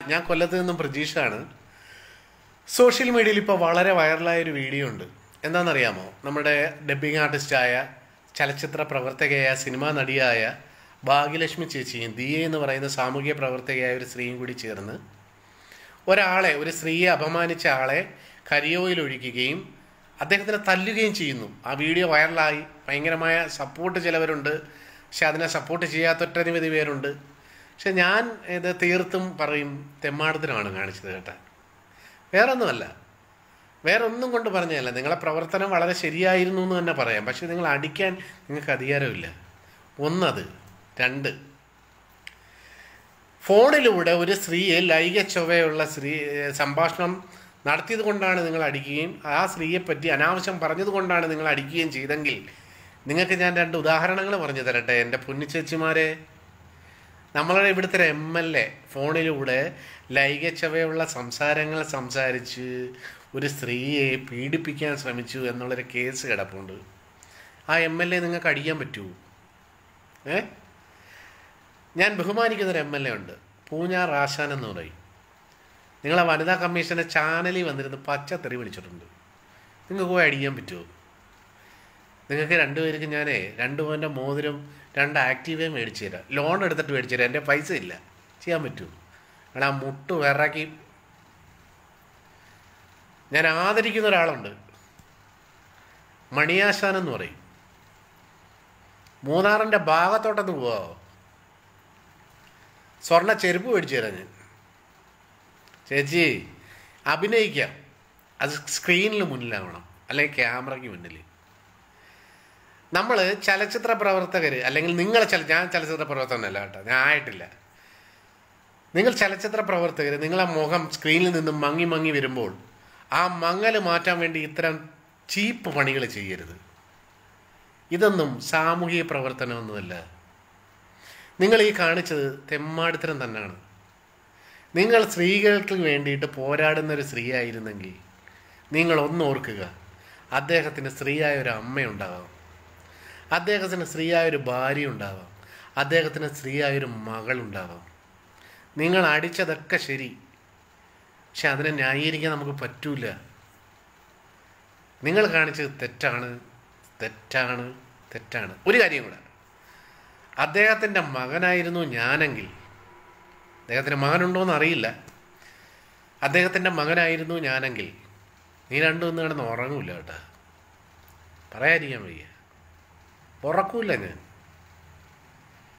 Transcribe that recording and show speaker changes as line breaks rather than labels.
ഞാൻ കൊല്ലത്ത് നിന്നും പ്രതീക്ഷാണ് സോഷ്യൽ മീഡിയയിൽ ഇപ്പോൾ വളരെ വൈറലായ ഒരു വീഡിയോ ഉണ്ട് എന്താണെന്നറിയാമോ നമ്മുടെ ഡബ്ബിംഗ് ആർട്ടിസ്റ്റായ ചലച്ചിത്ര പ്രവർത്തകയായ സിനിമാ നടിയായ ഭാഗ്യലക്ഷ്മി ചേച്ചിയും ദിയ എന്ന് പറയുന്ന സാമൂഹിക പ്രവർത്തകയായ ഒരു സ്ത്രീയും കൂടി ചേർന്ന് ഒരാളെ ഒരു സ്ത്രീയെ അപമാനിച്ച ആളെ കരിയോയിൽ ഒഴിക്കുകയും അദ്ദേഹത്തിനെ തല്ലുകയും ചെയ്യുന്നു ആ വീഡിയോ വൈറലായി ഭയങ്കരമായ സപ്പോർട്ട് ചിലവരുണ്ട് പക്ഷെ അതിനെ സപ്പോർട്ട് ചെയ്യാത്ത ഒട്ടനവധി പേരുണ്ട് പക്ഷെ ഞാൻ ഇത് തീർത്തും പറയും തെമ്മാടത്തിനാണ് കാണിച്ചത് കേട്ടാ വേറെ ഒന്നുമല്ല വേറെ ഒന്നും കൊണ്ട് പറഞ്ഞതല്ല നിങ്ങളെ പ്രവർത്തനം വളരെ ശരിയായിരുന്നു എന്ന് തന്നെ പറയാം പക്ഷെ നിങ്ങൾ അടിക്കാൻ നിങ്ങൾക്ക് അധികാരമില്ല ഒന്നത് രണ്ട് ഫോണിലൂടെ ഒരു സ്ത്രീയെ ലൈംഗിക ചൊവ്വയുള്ള സ്ത്രീ സംഭാഷണം നടത്തിയത് കൊണ്ടാണ് നിങ്ങൾ അടിക്കുകയും ആ സ്ത്രീയെ പറ്റി അനാവശ്യം പറഞ്ഞത് കൊണ്ടാണ് നിങ്ങൾ അടിക്കുകയും ചെയ്തെങ്കിൽ നിങ്ങൾക്ക് ഞാൻ രണ്ട് ഉദാഹരണങ്ങൾ പറഞ്ഞു തരട്ടെ എൻ്റെ പുന്നിച്ചേച്ചിമാരെ നമ്മളുടെ ഇവിടുത്തെ എം എൽ എ ഫോണിലൂടെ ലൈംഗിക ചൊവ്വയുള്ള സംസാരങ്ങൾ സംസാരിച്ച് ഒരു സ്ത്രീയെ പീഡിപ്പിക്കാൻ ശ്രമിച്ചു എന്നുള്ളൊരു കേസ് കിടപ്പുണ്ട് ആ എം എൽ എ നിങ്ങൾക്ക് അടിക്കാൻ പറ്റുമോ ഏ ഞാൻ ബഹുമാനിക്കുന്നൊരു എം എൽ എ ഉണ്ട് പൂഞ്ഞാർ ആശാൻ എന്ന് പറയും നിങ്ങളെ വനിതാ കമ്മീഷൻ്റെ ചാനലിൽ വന്നിരുന്ന് പച്ചത്തെറി വിളിച്ചിട്ടുണ്ട് നിങ്ങൾക്ക് പോയി അടിക്കാൻ പറ്റുമോ നിങ്ങൾക്ക് രണ്ടുപേർക്ക് ഞാനേ രണ്ട് പവൻ്റെ മോതിരം രണ്ട് ആക്റ്റീവേ മേടിച്ചു തരാം ലോൺ എടുത്തിട്ട് മേടിച്ചു തരാം എൻ്റെ പൈസ ഇല്ല ചെയ്യാൻ പറ്റുമോ കാരണം ആ മുട്ട് വിറക്കി ഞാൻ ആദരിക്കുന്ന ഒരാളുണ്ട് മണിയാശാൻ എന്ന് പറയും മൂന്നാറിൻ്റെ ഭാഗത്തോട്ടൊന്ന് പോവാമോ സ്വർണ്ണ ചെരുപ്പ് മേടിച്ചു തരാം ഞാൻ ചേച്ചി അഭിനയിക്കാം അത് സ്ക്രീനിൽ മുന്നിലാവണം അല്ലെങ്കിൽ ക്യാമറയ്ക്ക് മുന്നിൽ നമ്മൾ ചലച്ചിത്ര പ്രവർത്തകർ അല്ലെങ്കിൽ നിങ്ങൾ ചല ഞാൻ ചലച്ചിത്ര പ്രവർത്തകനല്ല കേട്ടോ ഞാൻ ആയിട്ടില്ല നിങ്ങൾ ചലച്ചിത്ര പ്രവർത്തകർ നിങ്ങളെ മുഖം സ്ക്രീനിൽ നിന്നും മങ്ങി മങ്ങി വരുമ്പോൾ ആ മങ്ങൽ മാറ്റാൻ വേണ്ടി ഇത്തരം ചീപ്പ് പണികൾ ചെയ്യരുത് ഇതൊന്നും സാമൂഹിക പ്രവർത്തനമൊന്നുമല്ല നിങ്ങൾ ഈ കാണിച്ചത് തെമ്മാടിത്തരം തന്നെയാണ് നിങ്ങൾ സ്ത്രീകൾക്ക് വേണ്ടിയിട്ട് പോരാടുന്ന ഒരു സ്ത്രീ ആയിരുന്നെങ്കിൽ നിങ്ങൾ ഒന്ന് ഓർക്കുക അദ്ദേഹത്തിന് സ്ത്രീയായ ഒരു അമ്മയുണ്ടാവാം അദ്ദേഹത്തിന് സ്ത്രീയായ ഒരു ഭാര്യ ഉണ്ടാവാം അദ്ദേഹത്തിന് സ്ത്രീയായ ഒരു മകളുണ്ടാവാം നിങ്ങൾ അടിച്ചതൊക്കെ ശരി പക്ഷെ അതിനെ ന്യായീകരിക്കാൻ നമുക്ക് പറ്റൂല നിങ്ങൾ കാണിച്ചത് തെറ്റാണ് തെറ്റാണ് തെറ്റാണ് ഒരു കാര്യം കൂടെ അദ്ദേഹത്തിൻ്റെ മകനായിരുന്നു ഞാനെങ്കിൽ അദ്ദേഹത്തിൻ്റെ മകനുണ്ടോയെന്ന് അറിയില്ല അദ്ദേഹത്തിൻ്റെ മകനായിരുന്നു ഞാനെങ്കിൽ നീ രണ്ടും ഒന്ന് കിടന്ന് ഉറങ്ങൂല കേട്ടോ പറയാതിരിക്കാൻ വയ്യ ഉറക്കൂല ഞാൻ